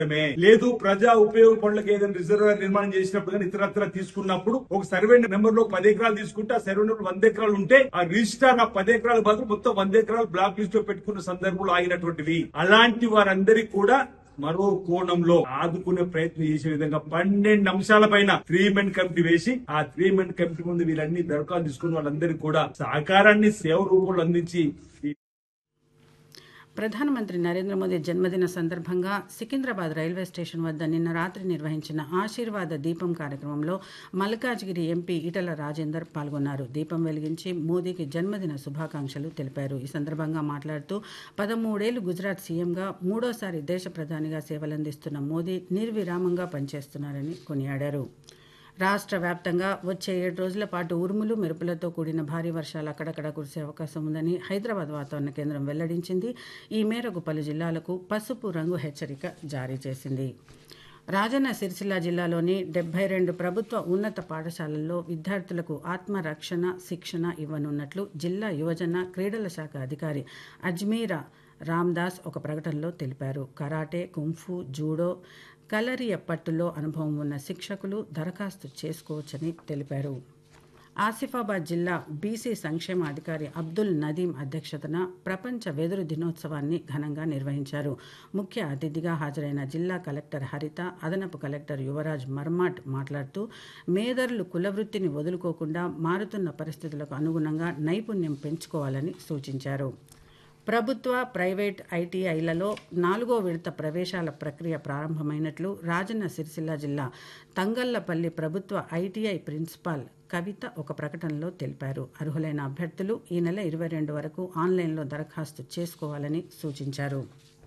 మే. లేదు ప్రజా ఉపయోగ పనులకు ఏదైనా రిజర్వాయర్ నిర్మాణం చేసినప్పుడు కానీ ఇతరత్ర తీసుకున్నప్పుడు ఒక సర్వే నెంబర్ లో పది ఎకరాలు తీసుకుంటే ఆ సర్వే నెంబర్ వంద ఎకరాలు ఉంటే ఆ రిజిస్టార్ ఆ పది ఎకరాల బదులు మొత్తం వంద ఎకరాలు బ్లాక్ లిస్ట్ లో పెట్టుకున్న సందర్భంలో ఆగినటువంటివి అలాంటి వారందరికీ కూడా మరో కోణంలో ఆదుకునే ప్రయత్నం చేసే విధంగా పన్నెండు అంశాల పైన త్రీ మెన్ కమిటీ వేసి ఆ త్రీ మెన్ కమిటీ ముందు వీళ్ళన్ని దరఖాస్తు తీసుకున్న వాళ్ళందరికీ కూడా సహకారాన్ని సేవ రూపంలో అందించి ఈ ప్రధానమంత్రి నరేంద్ర మోదీ జన్మదిన సందర్భంగా సికింద్రాబాద్ రైల్వే స్టేషన్ వద్ద నిన్న రాత్రి నిర్వహించిన ఆశీర్వాద దీపం కార్యక్రమంలో మల్కాజ్గిరి ఎంపీ ఈటల రాజేందర్ పాల్గొన్నారు దీపం వెలిగించి మోదీకి జన్మదిన శుభాకాంక్షలు తెలిపారు ఈ సందర్భంగా మాట్లాడుతూ పదమూడేళ్లు గుజరాత్ సీఎంగా మూడోసారి దేశ ప్రధానిగా సేవలందిస్తున్న మోదీ నిర్విరామంగా పనిచేస్తున్నారని కొనియాడారు రాష్ట్ర వ్యాప్తంగా వచ్చే ఏడు రోజుల పాటు ఉరుములు మెరుపులతో కూడిన భారీ వర్షాలు అక్కడక్కడ కురిసే అవకాశం ఉందని హైదరాబాద్ వాతావరణ కేంద్రం వెల్లడించింది ఈ మేరకు పలు జిల్లాలకు పసుపు రంగు హెచ్చరిక జారీ చేసింది రాజన్న సిరిసిల్ల జిల్లాలోని డెబ్బై రెండు ప్రభుత్వ ఉన్నత పాఠశాలల్లో విద్యార్థులకు ఆత్మరక్షణ శిక్షణ ఇవ్వనున్నట్లు జిల్లా యువజన క్రీడల శాఖ అధికారి అజ్మీరా రామ్దాస్ ఒక ప్రకటనలో తెలిపారు కరాటే కుంఫు జూడో కలరియ పట్టులో అనుభవం ఉన్న శిక్షకులు దరఖాస్తు చేసుకోవచ్చని తెలిపారు ఆసిఫాబాద్ జిల్లా బీసీ సంక్షేమ అధికారి అబ్దుల్ నదీం అధ్యక్షతన ప్రపంచ వెదురు దినోత్సవాన్ని ఘనంగా నిర్వహించారు ముఖ్య అతిథిగా హాజరైన జిల్లా కలెక్టర్ హరిత అదనపు కలెక్టర్ యువరాజ్ మర్మాట్ మాట్లాడుతూ మేదర్లు కులవృత్తిని వదులుకోకుండా మారుతున్న పరిస్థితులకు అనుగుణంగా నైపుణ్యం పెంచుకోవాలని సూచించారు ప్రభుత్వ ప్రైవేట్ ఐటీఐలలో నాలుగో విడత ప్రవేశాల ప్రక్రియ ప్రారంభమైనట్లు రాజన్న సిరిసిల్ల జిల్లా తంగళ్లపల్లి ప్రభుత్వ ఐటీఐ ప్రిన్సిపాల్ కవిత ఒక ప్రకటనలో తెలిపారు అర్హులైన అభ్యర్థులు ఈ నెల ఇరవై రెండు వరకు ఆన్లైన్లో దరఖాస్తు చేసుకోవాలని సూచించారు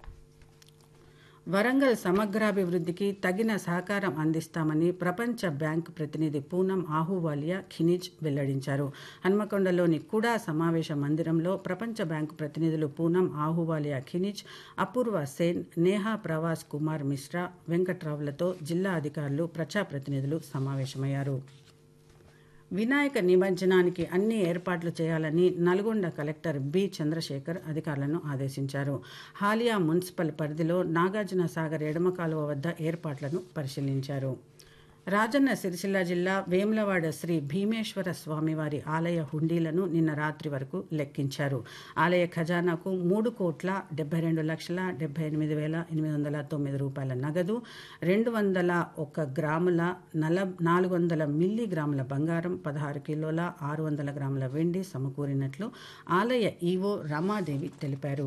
వరంగల్ సమగ్రాభివృద్ధికి తగిన సహకారం అందిస్తామని ప్రపంచ బ్యాంక్ ప్రతినిధి పూనం ఆహువాలియా ఖినిజ్ వెల్లడించారు హన్మకొండలోని కుడా సమావేశ మందిరంలో ప్రపంచ బ్యాంకు ప్రతినిధులు పూనం ఆహువాలియా ఖినిజ్ అపూర్వ సేన్ నేహా ప్రవాస్ కుమార్ మిశ్రా వెంకట్రావులతో జిల్లా అధికారులు ప్రజాప్రతినిధులు సమావేశమయ్యారు వినాయక నిమజ్జనానికి అన్ని ఏర్పాట్లు చేయాలని నల్గొండ కలెక్టర్ బి చంద్రశేఖర్ అధికారులను ఆదేశించారు హాలియా మున్సిపల్ పరిధిలో నాగార్జున సాగర్ ఎడమ కాలువ వద్ద ఏర్పాట్లను పరిశీలించారు రాజన్న సిరిసిల్ల జిల్లా వేములవాడ శ్రీ భీమేశ్వర స్వామివారి ఆలయ హుండీలను నిన్న రాత్రి వరకు లెక్కించారు ఆలయ ఖజానాకు మూడు కోట్ల డెబ్బై రెండు లక్షల డెబ్బై ఎనిమిది వేల ఎనిమిది వందల తొమ్మిది రూపాయల నగదు రెండు వందల ఒక్క గ్రాముల నల నాలుగు వందల మిల్లీగ్రాముల బంగారం పదహారు కిలోల ఆరు వందల గ్రాముల వెండి సమకూరినట్లు ఆలయ ఈవో రమాదేవి తెలిపారు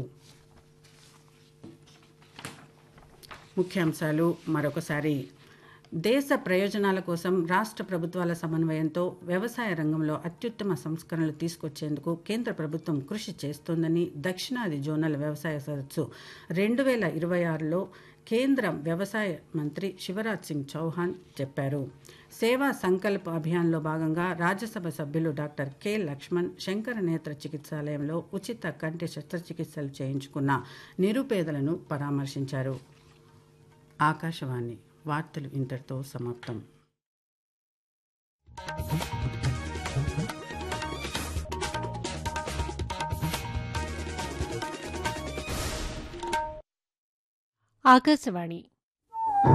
ముఖ్యాంశాలు మరొకసారి దేశ ప్రయోజనాల కోసం రాష్ట్ర ప్రభుత్వాల సమన్వయంతో వ్యవసాయ రంగంలో అత్యుత్తమ సంస్కరణలు తీసుకొచ్చేందుకు కేంద్ర ప్రభుత్వం కృషి చేస్తోందని దక్షిణాది జోనల్ వ్యవసాయ సదస్సు రెండు వేల ఇరవై ఆరులో కేంద్ర వ్యవసాయ మంత్రి శివరాజ్ సింగ్ చౌహాన్ చెప్పారు సేవా సంకల్ప్ అభియాన్లో భాగంగా రాజ్యసభ సభ్యులు డాక్టర్ కె లక్ష్మణ్ శంకర నేత్ర చికిత్సాలయంలో ఉచిత కంటి శస్త్రచికిత్సలు చేయించుకున్న నిరుపేదలను పరామర్శించారు ఆకాశవాణి వార్తలు ఇంతటితో సమాప్తం ఆకాశవాణి